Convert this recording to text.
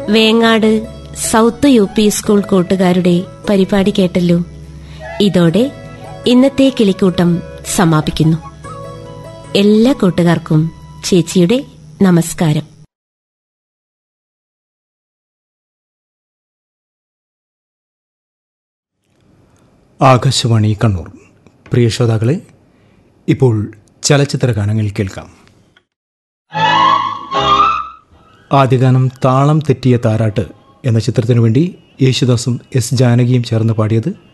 Vengad south U P school കൂട്ടുകാരുടെ പരിപാടി കേട്ടല്ലോ ഇതോടെ ഇന്നത്തെ കിളിക്കൂട്ടം സമാപിക്കുന്നു എല്ലാ കൂട്ടുകാർക്കും ചേച്ചിയുടെ നമസ്കാരം ആകാശവാണി കണ്ണൂർ പ്രിയ ശ്രോതാക്കളെ ഇപ്പോൾ ചലച്ചിത്ര ഗാനങ്ങൾ കേൾക്കാം ആദ്യഗാനം താളം തെറ്റിയ താരാട്ട് എന്ന ചിത്രത്തിനു വേണ്ടി യേശുദാസും എസ് ജാനകിയും ചേർന്ന് പാടിയത്